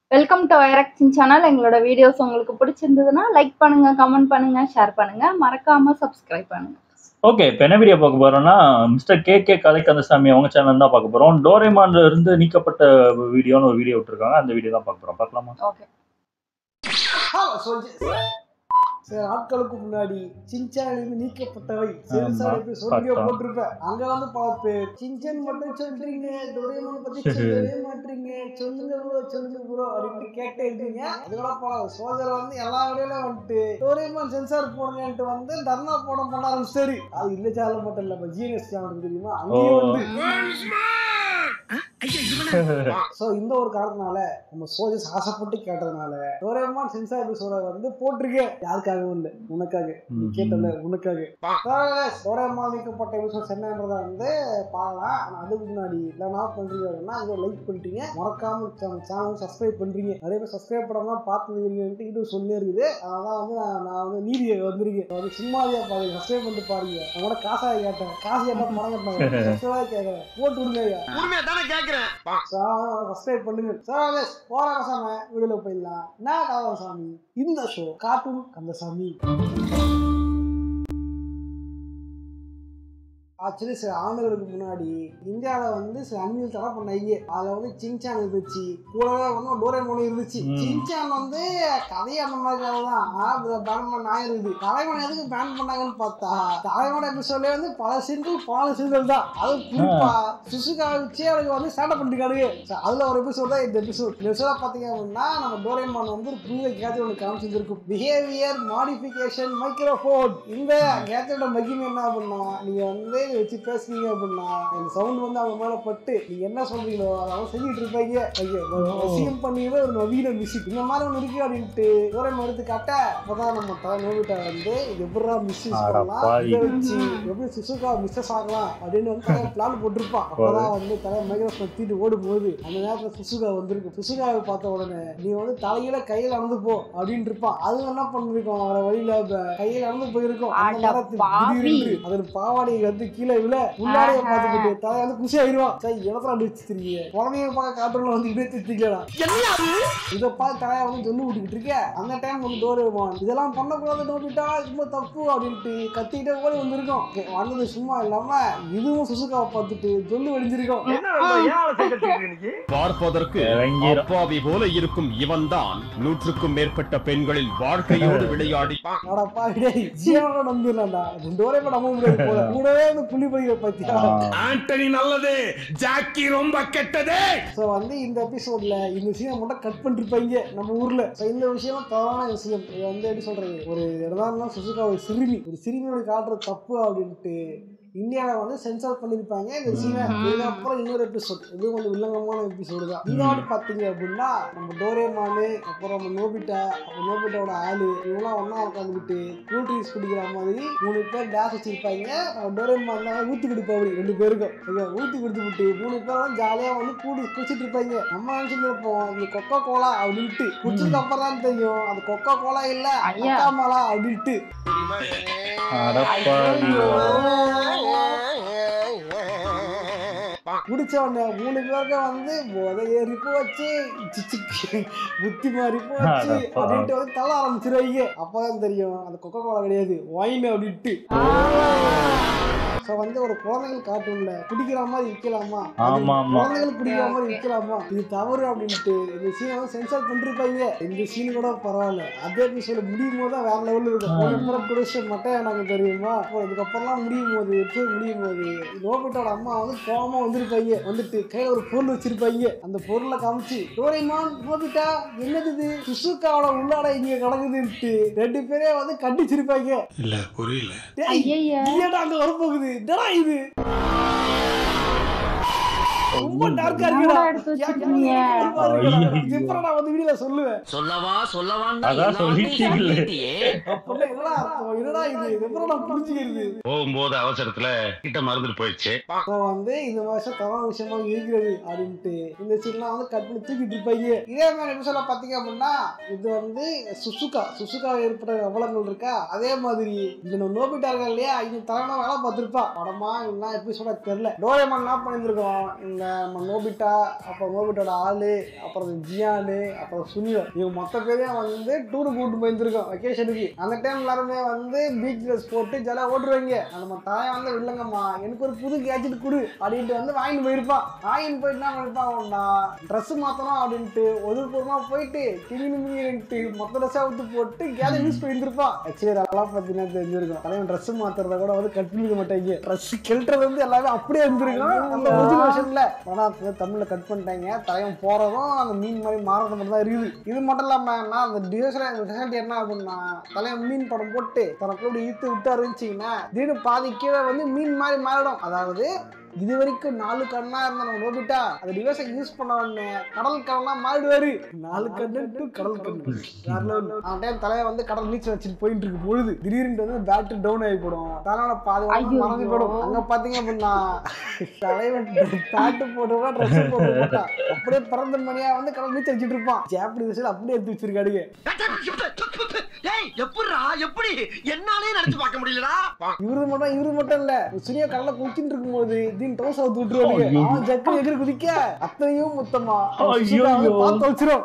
Welcome to ஐரக்ஷன் channel எங்களோட videos உங்களுக்கு பிடிச்சிருந்ததுன்னா லைக் பண்ணுங்க கமெண்ட் பண்ணுங்க ஷேர் பண்ணுங்க மறக்காம சப்ஸ்கிரைப் பண்ணுங்க ஓகே இப்போ என்ன வீடியோ பார்க்க போறோம்னா மிஸ்டர் கே கே கதை கந்தசாமி அவங்க சேனல் தான் பார்க்க போறோம் டோரேமான்ல இருந்து நீக்கப்பட்ட வீடியோன்னு ஒரு வீடியோ விட்டுருக்காங்க அந்த வீடியோ தான் பார்க்க போறோம் பார்க்கலாமா ஓகே ஹலோ சொல்ஜர்ஸ் சில நாட்களுக்கு முன்னாடி சின்சானிலிருந்து நீக்கப்பட்டவை சிறுசான எபிசோட் வீடியோ பார்த்தோம். போட்டிருப்பேன் அங்க வந்து பார்ப்பேன் சின்சான் மட்டும் சொல்றீங்க டொரேமான் பத்தி சொல்லவே மாட்டீங்க சொல்லுங்க ப்ரோ சொல்லுங்க ப்ரோ அப்படின்னு கேட்டே இருக்கீங்க அதுக்கூட போல சோதர் வந்து எல்லா வீடியோல வந்துட்டு டொரேமான் சென்சார் போடுங்கன்ட்டு வந்து தர்ணா போட பண்ண ஆரம்பிச்சாரு அது இந்த சேனல் மட்டும் இல்ல ஜிஎன்எஸ் சேனல் தெரியுமா அங்கேயும் ஓ. வந்து சோ இந்த ஒரு காரணத்தினால நம்ம சோஜஸ் ஆசைப்பட்டு கேட்டதுனால டோரேமான் சென்சார் எபிசோட வந்து போட்டிருக்கேன் யாருக்காகவும் இல்ல உனக்காக நீ ம். கேட்டல உனக்காக டோரேமான் நீக்கப்பட்ட எபிசோட் என்னன்றத வந்து பார்க்கலாம் ஆனா அதுக்கு முன்னாடி இல்லைனா பண்றீங்கன்னா அது லைக் பண்ணிட்டீங்க மறக்காம சேனல் சப்ஸ்கிரைப் பண்றீங்க நிறைய பேர் சப்ஸ்கிரைப் பண்ணாம பார்த்துருக்கீங்கன்ட்டு இது சொல்லி இருக்குது அதனால வந்து நான் நான் வந்து நீதியை வந்திருக்கேன் அது சும்மாதியா பாருங்க சப்ஸ்கிரைப் பண்ணிட்டு பாருங்க நான் கூட காசாக கேட்டேன் காசு கேட்டா பணம் கட்டினாங்க சப்ஸ்கிரைப் கேட்கறேன் போட்டு விடுங்க ஐயா உண்மையா தானே கேக்குறேன் சப்ஸ்கிரைப் பண்ணுங்க சார் போறாங்க சாமி வீடியோல போயிடலாம் நான் காவலசாமி இந்த ஷோ கார்ட்டூன் கந்தசாமி ஆக்சுவலி சில ஆண்டுகளுக்கு முன்னாடி இந்தியாவில் வந்து சில அந்நியல் தடை பண்ணாங்க அதில் வந்து சின்சான் இருந்துச்சு கூடவே வந்து டோரேமோன் இருந்துச்சு ம். சின்சான் வந்து கதையை அந்த மாதிரி கதை தான் ஆனால் பேன் பண்ண ஆயிருது தலைவன் எதுக்கு பேன் பண்ணாங்கன்னு பார்த்தா தலைவனோட எபிசோட்லேயே வந்து பல சீன்கள் பல சீன்கள் தான் அது குறிப்பா சுசுகா வச்சு அவருக்கு வந்து ஸ்டாண்ட் அப் பண்ணிருக்காரு So, அதுல ஒரு எபிசோட் தான் இந்த எபிசோட் இந்த எபிசோட பாத்தீங்க அப்படின்னா நம்ம டோரேமான் வந்து ஒரு புதிய கேஜெட் ஒன்று காமிச்சிருக்கும் பிஹேவியர் மாடிஃபிகேஷன் மைக்ரோஃபோன் இந்த கேஜெட்டோட மகிமை என்ன அப்படின்னா நீங்க வந்து இதை வச்சு பேசுனீங்க அப்படின்னா இந்த சவுண்ட் வந்து அவங்க மேல பட்டு நீங்க என்ன சொல்றீங்களோ அதை அவங்க செஞ்சுட்டு இருப்பாங்க Okay, ஒரு வசியம் பண்ணியவே ஒரு நவீன மிஷின் இந்த மாதிரி ஒன்று இருக்கு அப்படின்ட்டு டோரேமான் எடுத்து காட்ட அப்பதான் நம்ம தலை நோவிட்டா வந்து இது எப்படா மிஷின் அட பண்ணலாம் பாவி. இதை வச்சு எப்படி சுசுகா மிஸ்ஸஸ் ஆகலாம் அப்படின்னு வந்து பிளான் போட்டிருப்பான் அப்பதான் வந்து தலை மைக்ரோஃபோன் தீட்டு ஓடும்போது அந்த நேரத்துல சுசுகா வந்திருக்கு சுசுகாவை பார்த்த உடனே நீ வந்து தலையில கையில நடந்து போ அப்படின்னு இருப்பான் அது என்ன பண்ணிருக்கோம் அவரை வழியில ப- கையில நடந்து போயிருக்கோம் அந்த அட நேரத்தில் பாவி. திடீரென்று அதன் பாவாடை வந்து கீழே விழ முன்னாடியே ஆஹா. பார்த்துக்கிட்டு தலை வந்து குஷி ஆயிடுவான் சரி இடத்துல அடிச்சு தெரியுங்க குழந்தைங்க பார்க்க காட்டுல வந்து இப்படியே திட்டிக்கலாம் இதை பார்த்து தலையா வந்து சொல்லி விட்டுக்கிட்டு இருக்க அந்த டைம் வந்து டோரேமான் இதெல்லாம் பண்ணக்கூடாது நோபிட்டா ரொம்ப தப்பு அப்படின்ட்டு கத்திக்கிட்டே ஓடி வந்திருக்கோம் Okay, வந்தது சும்மா இல்லாம இதுவும் சுசுகாவை பார்த்துட்டு சொல்லி வெடிஞ்சிருக்கோம் பார்ப்பதற்கு இறங்கிரும். அப்பாவி போல இருக்கும் இவன்தான் நூற்றுக்கும் மேற்பட்ட பெண்களில் வாழ்க்கையோடு விளையாடி ஆடா பாவிடே ஜீவனோட நம்பிடலாம்டா டோரேமான் நம்ப முடியாது போல கூடவே இந்த புள்ளி பறிக்கிற பத்தியா ஆண்டனி நல்லது ஜாக்கி ரொம்ப கெட்டதே ஸோ வந்து இந்த எபிசோட்ல இந்த சீனை மட்டும் கட் பண்ணிருப்பாங்க நம்ம ஊர்ல ஸோ இந்த விஷயம் தவறான விஷயம் இது வந்து எப்படி சொல்றது ஒரு இடம்னா சுசுகா ஒரு சிறுமி ஒரு சிறுமியோட காட்டுறது தப்பு அப்படின்ட்டு இந்தியாவில் வந்து சென்சார் பண்ணியிருப்பாங்க இந்த சீனை இதுக்கப்புறம் இன்னொரு எபிசோட் இது கொஞ்சம் வில்லங்கமான எபிசோடு தான் இந்த வாட்டி பார்த்தீங்க அப்படின்னா நம்ம டோரேமானு அப்புறம் நம்ம நோபிட்டா அப்புறம் நோபிட்டாவோட ஆளு இவங்களாம் ஒன்றா உட்காந்துக்கிட்டு கூல் ட்ரிங்க்ஸ் குடிக்கிற மாதிரி மூணு பேர் டேஸ் வச்சிருப்பாங்க நம்ம டோரேமான் தான் ஊற்றி கொடுப்பாங்க ரெண்டு பேருக்கும் ஓகே ஊற்றி கொடுத்து விட்டு மூணு பேரும் ஜாலியாக வந்து கூடி குடிச்சிட்டு இருப்பாங்க நம்ம நினச்சிட்டு இருப்போம் இது கொக்கோ கோலா அப்படின்ட்டு குடிச்சதுக்கு அப்புறம் தான் தெரியும் அது கொக்கோ கோலா இல்லை ஐயா. அக்காமலா அப்படின்ட்டு அடப்பாவி. குடிச்ச உடனே மூணு பேருக்கு வந்து போதை ஏறி போச்சு சிச்சி புத்தி மாறி போச்சு அடப்பா. அப்படின்ட்டு வந்து தள்ள ஆரம்பிச்சிருவாங்க அப்பதான் தெரியும் அந்த கொக்கோ கோலா கிடையாது ஒயின் அப்படின்ட்டு ஸோ வந்து ஒரு குழந்தைகள் கார்ட்டூன்ல குடிக்கிற மாதிரி விற்கலாமா அது ஆமா, ஆமா. குழந்தைகள் குடிக்கிற மாதிரி விற்கலாமா இது தவறு அப்படின்ட்டு இந்த சீனை வந்து சென்சார் பண்ணிருப்பாங்க இந்த சீன் கூட பரவாயில்ல அதே எபிசோட முடியும் போது தான் வேற லெவலில் இருக்கும் ஆ. ஒரு முறை குடிச்சு மட்டும் எனக்கு தெரியுமா அப்போ இதுக்கப்புறம்லாம் முடியும் போது எபிசோட் முடியும் போது ரோபிட்டோட அம்மா வந்து கோவமா வந்திருப்பாங்க வந்துட்டு கையில ஒரு பொருள் வச்சிருப்பாங்க அந்த பொருளை காமிச்சு டோரேமான் ரோபிட்டா என்னது இது சுசுக்காவோட உள்ளாட இங்க கிடக்குதுன்ட்டு ரெண்டு பேரே வந்து கண்டிச்சிருப்பாங்க இல்ல புரியல டேய், ஐயய்ய. இது ஏன்டா அங்க வரப்போகுது என்னடா இது ரொம்ப டார்க்கா இருக்குடா என்னடா எடுத்து வச்சிருக்கீங்க? இது எப்படா நான் வந்து வீடியோல சொல்லுவேன் சொல்லவா சொல்லவான்னு அதான் எல்லாமே சொல்லிட்டீங்களே. சொல்லிட்டியே. அப்படி என்னடா அர்த்தம்? என்னடா இது இது எப்படா நான் புரிஞ்சுக்கிறது போகும்போது அவசரத்துல கிட்ட மறந்துட்டு போயிடுச்சு ஸோ வந்து இந்த வருஷம் தவறான விஷயமா இருக்கிறது அப்படின்ட்டு இந்த சீன்லாம் வந்து கட் பண்ணி தூக்கிட்டு இருப்பாங்க இதே மாதிரி எபிசோட பார்த்தீங்க அப்படின்னா இது வந்து சுசுகா சுசுகா ஏற்பட்ட அவலங்கள் இருக்கா அதே மாதிரி இந்த நம்ம நோபிட்டா இருக்கா இல்லையா இவன் தலைவனா வேலை பார்த்துருப்பா படமா இல்லைன்னா எபிசோட தெரியல டோரேமான் என்ன பண்ணியிருந்திருக்கோம் இந்த நம்ம நோபிட்டா அப்புறம் நோபிட்டோட ஆளு அப்புறம் ஜியானு அப்புறம் சுனியோ இவங்க மொத்த பேரையும் வந்து டூரு கூட்டு போயிருந்துருக்கோம் வெக்கேஷனுக்கு அந்த டைம் எல்லாருமே வந்து பீச் ட்ரெஸ் போட்டு ஜாலியாக ஓட்டுருவாங்க அந்த நம்ம தாயை வந்து இல்லைங்கம்மா எனக்கு ஒரு புது கேஜெட் கொடு அப்படின்ட்டு வந்து வாங்கிட்டு போயிருப்பான் வாங்கிட்டு போயிட்டு என்ன பண்ணிருப்பாங்கன்னா ட்ரெஸ் மாற்றணும் அப்படின்ட்டு ஒதுக்குறமா போயிட்டு கிளி நிமிட்டு மொத்த ட்ரெஸ்ஸாக ஊற்றி போட்டு கேஜெட் யூஸ் பண்ணியிருப்பான் ஆக்சுவலி அதெல்லாம் பார்த்தீங்கன்னா தெரிஞ்சிருக்கும் தலைவன் ட்ரெஸ் மாத்துறத கூட வந்து கட் பண்ணிக்க மாட்டாங்க ட்ரெஸ் கிழட்டுறது வந்து எல்லாமே அப்படியே இருந்திருக்கும் அந்த ஒரிஜினல் வருஷன்ல ஆனால் தமிழ்ல கட் பண்ணிட்டாங்க தலைவன் போறதும் அந்த மீன் மாதிரி மாறது மட்டும் தான் இருக்குது இது மட்டும் இல்லாம நான் அந்த டிசைன் டிசைன் என்ன ஆகும்னா தலைவன் மீன் படம் போட்டு தனக்குள்ள இப்படி இழுத்து விட்டு இருந்துச்சிங்கன்னா திடீர்னு பாதி கீழே வந்து மீன் மாதிரி மாறிடும் அதாவது இது வரைக்கும் நாலு கண்ணா இருந்த நம்ம நோபிட்டா அந்த டிவைஸை யூஸ் பண்ண உடனே கடல் கண்ணா மாறிடுவாரு நாலு கண்ணு டு கடல் கண்ணு வேற level. அந்த டைம் தலையை வந்து கடல் நீச்சல் வச்சுட்டு போயிட்டு இருக்கு பொழுது திடீர்னு வந்து பேட்டரி டவுன் ஆகி போடும் தலையோட பாதி வந்து ஐயோ. மறந்து போயிடும் அங்க பாத்தீங்க அப்படின்னா தலைவன் பேட்டு போட்டுருவா ட்ரெஸ் போட்டு போட்டா அப்படியே பிறந்த மணியா வந்து கடல் நீச்சல் வச்சுட்டு இருப்பான் ஜாப்பனீஸ் அப்படியே எடுத்து வச்சிருக்காடுங்க ஏய் எப்படிடா எப்படி என்னாலே நினைச்சு பார்க்க முடியலடா இவரு மட்டும் இவரு மட்டும் இல்ல சூர்யா கடல குளிச்சுட்டு இருக்கும்போது தீன் டோஸ் அவுத்து விட்டுருவாங்க ஐயோ. அவன் ஜக்கு எகிரி குதிக்க அத்தனையும் மொத்தமா ஐயோ, ஐயோ. பார்த்து வச்சிரும்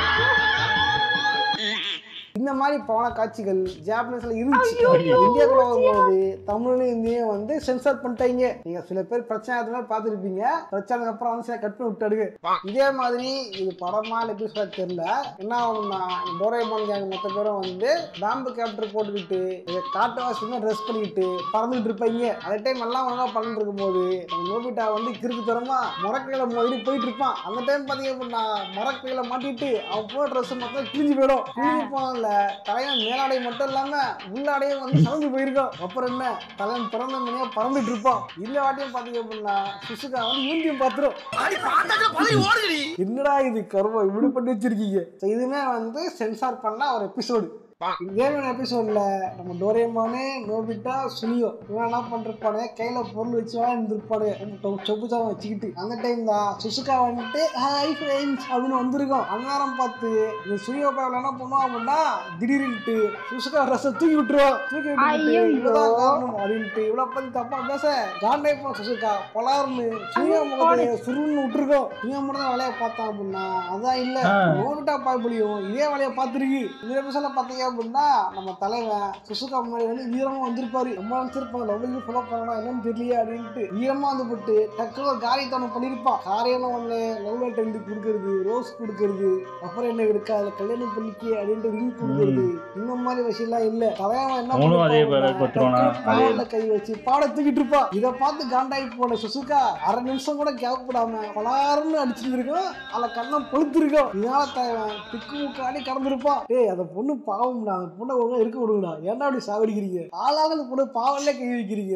இந்த மாதிரி பவன காட்சிகள் ஜாப்பனீஸ்ல இருந்துச்சு இந்தியாக்குள்ள வரும்போது தமிழ்லையும் இந்தியும் வந்து சென்சார் பண்ணிட்டாங்க நீங்க சில பேர் பிரச்சனை ஆகுது மாதிரி பார்த்துருப்பீங்க பிரச்சனைக்கு அப்புறம் வந்து சில கட் பண்ணி விட்டாடுங்க இதே மாதிரி இது படமா எபிசோட் தெரியல என்ன ஆகும்னா டோரேமான் கேங் மொத்த பேரும் வந்து பேம்பு கேப்டர் போட்டுக்கிட்டு இதை காட்டுவாசி ட்ரெஸ் பண்ணிக்கிட்டு பறந்துட்டு இருப்பாங்க அதே டைம் எல்லாம் ஒழுங்கா பண்ணிட்டு இருக்கும்போது நம்ம நோபிட்டா வந்து கிறுக்கு தரமா முறக்கையில மோதி போயிட்டு இருப்பான் அந்த டைம் பாத்தீங்க அப்படின்னா முறக்கையில மாட்டிட்டு அவன் போன ட்ரெஸ் மொத்தம் கிழிஞ்சு போயிடும் கிழிஞ்சு போனதுல தலைவன் மேலாடை மட்டும் இல்லாம உள்ளாடையும் வந்து சமைஞ்சு போயிருக்கும் அப்புறம் என்ன தலைவன் பிறந்த மணியா பறந்துட்டு இருப்பான் இந்த வாட்டியும் பாத்தீங்க அப்படின்னா சுசுகா வந்து யூனியும் பாத்துரும் அடி பார்த்தாக்க பதறி ஓடுதுடி என்னடா இது கருவம் இப்படி பண்ணி வச்சிருக்கீங்க So, இதுமே வந்து சென்சார் பண்ண ஒரு எபிசோடு இதே எபிசோட்ல நம்ம டோரேமானு நோபிட்டா சுனியோ இவன் என்ன பண்ணிருப்பானு கையில பொருள் வச்சு இருந்திருப்பானு சொப்பு சாதம் வச்சுக்கிட்டு அந்த டைம் தான் சுசுகா வந்துட்டு ஹாய் ஃப்ரெண்ட்ஸ் அப்படின்னு வந்திருக்கோம் அந்நேரம் பார்த்து இந்த சுனியோ பையன் என்ன பண்ணுவான் அப்படின்னா திடீர்னுட்டு சுசுகா ட்ரெஸ்ஸை தூக்கி விட்டுருவோம் தூக்கி விட்டுட்டு ஐயையோ. இவ்வளவுதான் காரணம் அப்படின்ட்டு இவ்வளவு பத்தி தப்பா பேச காண்டாய்ப்பா சுசுகா பலார்னு சுனியா முகத்தை சுருன்னு விட்டுருக்கோம் சுனியா மட்டும் தான் வேலையை பார்த்தான் அப்படின்னா அதான் இல்ல ஆ. நோபிட்டா பாய்புலியும் இதே வேலையை பார்த்துருக்கு இந்த எபிசோட பார்த்தீங்க அப்படின்னா நம்ம தலைவன் சுசுகா முன்னாடி வந்து வீரமா வந்திருப்பாரு ரொம்ப நினைச்சிருப்பாங்க லவ் ஃபாலோ பண்ணணும் என்னன்னு தெரியல அப்படின்ட்டு வீரமா வந்து போட்டு டக்குனு ஒரு காரியத்தனம் பண்ணியிருப்பான் காரியம் ஒண்ணு லவ் லெட்டர் எழுதி கொடுக்கறது ரோஸ் கொடுக்கறது அப்புறம் என்ன இருக்கா அதுல கல்யாணம் பண்ணிக்க அப்படின்ட்டு ரிங் கொடுக்கறது இந்த மாதிரி விஷயம்லாம் இல்ல தலைவன் என்ன அவனும் அதே பண்ணிருப்பான் பேரை பத்துருவானா? டக்குனு பாவாடை கை வச்சு பாட தூக்கிட்டு இருப்பான் இதை பார்த்து காண்டாகி போன சுசுகா அரை நிமிஷம் கூட கேப் விடாம பலாருன்னு அடிச்சிருந்திருக்கும் அதில் கண்ணம் பொழுத்திருக்கும் இதனால தேவன் திக்கு முக்காடி கடந்திருப்பான் ஏய் அந்த பொண்ணு பாவம்டா அந்த பொண்ணை ஒழுங்கா இருக்க விடுங்கடா ஏன்டா அப்படி சாவடிக்கிறீங்க ஆளாக அந்த பொண்ணு பாவம்ல கை வைக்கிறீங்க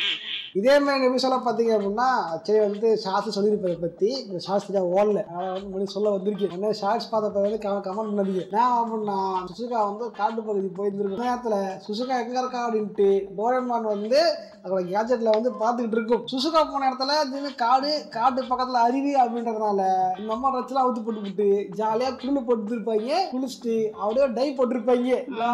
இதே மாதிரி எபிசோட பார்த்தீங்க அப்படின்னா சரி வந்து ஷார்ட்ஸ் சொல்லியிருப்பதை பற்றி இந்த ஷார்ட்ஸ் தான் ஓடல அதனால் வந்து மணி சொல்ல வந்திருக்கேன் என்ன ஷார்ட்ஸ் பார்த்தப்ப வந்து கமெண்ட் பண்ணாதீங்க நான் அப்படின்னா சுசுகா வந்து காட்டு பகுதி போயிருந்திருக்கும் நேரத்தில் சுசுகா எங்கே இருக்கா அப்படின்ட்டு டோரேமான் வந்து அதோட கேஜெட்டில் வந்து பார்த்துக்கிட்டு இருக்கும் சுசுகா போன இடத்துல திடீர்னு காடு காட்டு பக்கத்தில் அருவி அப்படின்றதுனால இந்த அம்மா ட்ரெஸ்லாம் அவுத்து போட்டுக்கிட்டு ஜாலியாக குளிர் போட்டுருப்பாங்க குளிச்சுட்டு அப்படியே டை போட்டிருப்பாங்க லா,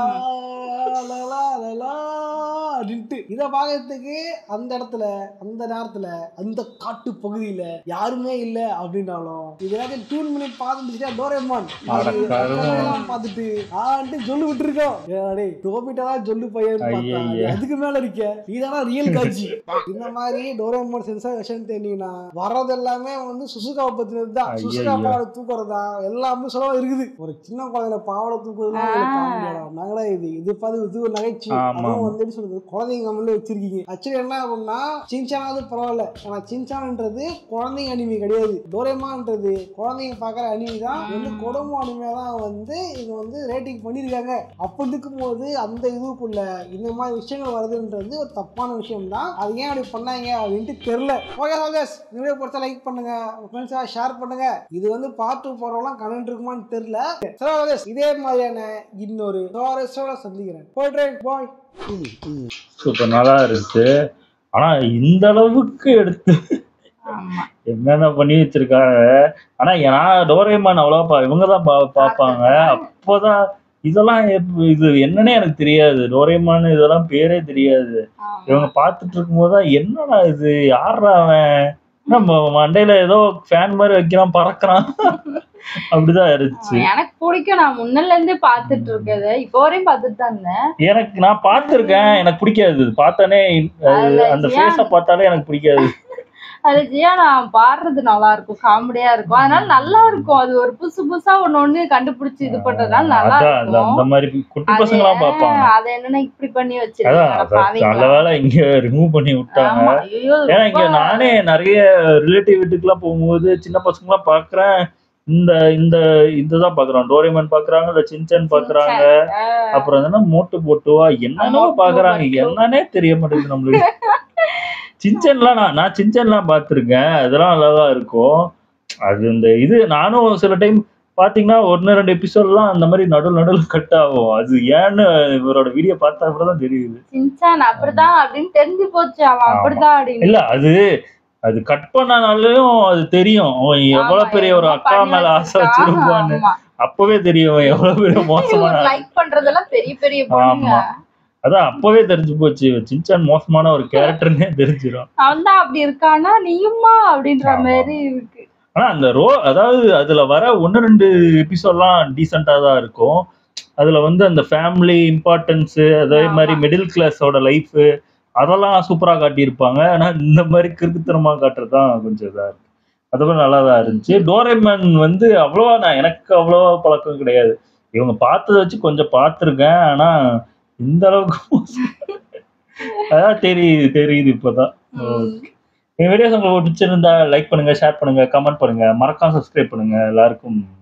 லா, லா, லா, லா அப்படின்ட்டு இதை பார்க்கறதுக்கு அந்த இடத்துல அந்த நேரத்துல அந்த காட்டு பகுதியில யாருமே இல்ல அப்படின்னாலும் இதெல்லாம் டியூன் பண்ணி பார்த்துட்டு டோரேமான் அட கருமம். பார்த்துட்டு ஆன்ட்டு சொல்லு விட்டுருக்கோம் ஏடே டோபிட்டா தான் சொல்லு பையன் பார்த்தா ஐயையே. அதுக்கு மேல இருக்க நீதானா ரியல் காட்சி இந்த மாதிரி டோரேமான் சென்சார் விஷயம் தெரிஞ்சீங்கன்னா வர்றது எல்லாமே வந்து சுசுகாவை பத்தினது தான் ஐயையோ. சுசுகா பாவடை தூக்குறது தான் எல்லாமே சொல்ல இருக்குது ஒரு சின்ன குழந்தைல பாவடை தூக்குறதுலாம் உங்களுக்கு காமெடியாடா நகடா இது இது பார்த்து இது ஒரு நகைச்சுவை ஆமா, அதுவும் ஆமா. வந்து எப்படி சொல்றது குழந்தைங்க கம்மல வச்சிருக்கீங்க ஆக்சுவலி என்ன ஆகும்னா சின்சானாவது பரவாயில்ல ஆனா சின்சான்ன்றது குழந்தைங்க அனிமி கிடையாது டோரேமான்றது குழந்தைங்க பார்க்குற அனிமி தான் இது வந்து கொடும அனிமே தான் வந்து இது வந்து ரேட்டிங் பண்ணியிருக்காங்க அப்படி இருக்கும்போது அந்த இதுக்குள்ள இந்த மாதிரி விஷயங்கள் வருதுன்றது ஒரு தப்பான விஷயம் தான் அது ஏன் அப்படி பண்ணாங்க அப்படின்ட்டு தெரியல ஓகே ஹோகஸ் இந்த வீடியோ பொறுத்த லைக் பண்ணுங்க உங்க ஃப்ரெண்ட்ஸாக ஷேர் பண்ணுங்க இது வந்து பார்ட் டூ போறவங்களாம் கமெண்ட் இருக்குமான்னு தெரியல சரி ஹோகஸ் இதே மாதிரியான இன்னொரு சுவாரஸ்யோட சந்திக்கிறேன் போய்ட்ரேன் பாய் சூப்பர் நல்லா இருந்துச்சு ஆனா இந்த அளவுக்கு எடுத்து ஆமா என்னென்ன பண்ணி வச்சிருக்காங்க ஆனா நான் டோரேமான் அவ்வளவா பா இவங்க தான் பா பார்ப்பாங்க அப்போதான் இதெல்லாம் எப்ப- இது என்னன்னே எனக்கு தெரியாது டோரேமான் இதெல்லாம் பேரே தெரியாது ஆமா. இவங்க பார்த்துட்டு இருக்கும்போது தான் என்னடா இது யாரா அவன் நம்ம மண்டையில ஏதோ ஃபேன் மாதிரி வைக்கிறான் பறக்குறான் அப்படிதான் இருந்துச்சு எனக்கு பிடிக்கும் நான் முன்னல இருந்தே பாத்துட்டு இருக்கது இப்போ வரையும் பாத்துட்டு தான் இருந்தேன் எனக்கு நான் பார்த்திருக்கேன் எனக்கு பிடிக்காது இது பார்த்தானே அது அதுல அந்த ஜியான் ஃபேஸ பார்த்தாலே எனக்கு பிடிக்காது அது ஜியா நான் பாடுறது நல்லா இருக்கும் காமெடியா இருக்கும் அதனால நல்லா இருக்கும் அது ஒரு புதுசு புதுசா ஒண்ணு ஒண்ணு கண்டுபிடிச்சு இது பண்றதுனால நல்லா அதான் அந்த இருக்கும் அந்த மாதிரி குட்டி அது, பசங்க எல்லாம் பார்ப்பாங்க அது என்னன்னா இப்படி பண்ணி அதான் வச்சிருக்காங்க அதான் நல்ல பாவீங்களா வேலை இங்க ரிமூவ் பண்ணி விட்டாங்க ஆமா ஐயோ ஏன்னா இங்க ரொம்ப- நானே நிறைய ரிலேட்டிவ் வீட்டுக்குலாம் போகும்போது சின்ன பசங்க எல்லாம் பாக்குறேன் இந்த இந்த இதுதான் பாக்குறோம் டோரேமன் பாக்குறாங்க இல்ல சின்சன் பாக்குறாங்க ஆஹ் அப்புறம் என்ன மோட்டு போட்டுவா என்னென்னோ மோட்டு பாக்குறாங்க போட்டு. என்னன்னே தெரிய மாட்டேங்குது நம்மளுக்கு சின்சன்லாம் நான் நான் சின்சன்லாம் பார்த்துருக்கேன் அதெல்லாம் நல்லாதான் இருக்கும் அது இந்த இது நானும் சில டைம் பாத்தீங்கன்னா ஒன்னு ரெண்டு எபிசோட்லாம் அந்த மாதிரி நடுவில் நடுவில் கட் ஆகும் அது ஏன்னு இவரோட வீடியோ பார்த்தா அப்புறம் தான் தெரியுது சின்சான் அப்படிதான் அப்படின்னு தெரிஞ்சு போச்சு அவன் ஆமா. அப்படிதான் அப்படின்னு இல்ல அது அது கட் பண்ணனாலும் அது தெரியும் அவன் எவ்வளவு ஆமா, பெரிய ஒரு என்னமோ அக்கா பண்ணி மேல ஆசை வச்சிருக்கான். வச்சிருப்பான்னு ஆமா. அப்பவே தெரியும் அவன் எவ்வளவு பெரிய மோசமான ஆளு. லைக் பண்றதெல்லாம் பெரிய பெரிய பொண்ணுங்க ஆமா. அதான் அப்பவே தெரிஞ்சு போச்சு சின்சான் மோசமான ஒரு கேரக்டர்னே தெரிஞ்சிடும் அவன் தான் அப்படி இருக்கானா நீயுமா அப்படின்ற ஆமா. மாதிரி இருக்கு ஆனா அந்த ரோ அதாவது அதுல வர ஒன்னு ரெண்டு எபிசோட்லாம் டீசெண்டா தான் இருக்கும் அதுல வந்து அந்த ஃபேமிலி இம்பார்ட்டன்ஸ் அதே ஆமா. மாதிரி மிடில் கிளாஸோட லைஃப் அதெல்லாம் சூப்பரா காட்டியிருப்பாங்க ஆனா இந்த மாதிரி கிறுக்குத்தனமா காட்டுறது தான் கொஞ்சம் இதா இருக்கு அதுவும் நல்லா தான் இருந்துச்சு டோரேமன் வந்து அவ்வளோவா நான் எனக்கு அவ்வளோவா பழக்கம் கிடையாது இவங்க பார்த்ததை வச்சு கொஞ்சம் பார்த்துருக்கேன் ஆனா இந்த அளவுக்கு மோசம். அதான் தெரியுது தெரியுது இப்போதான் ம். என் வீடியோஸ் உங்களுக்கு பிடிச்சிருந்தா லைக் பண்ணுங்க ஷேர் பண்ணுங்க கமெண்ட் பண்ணுங்க மறக்காம சப்ஸ்கிரைப் பண்ணுங்க எல்லாருக்கும்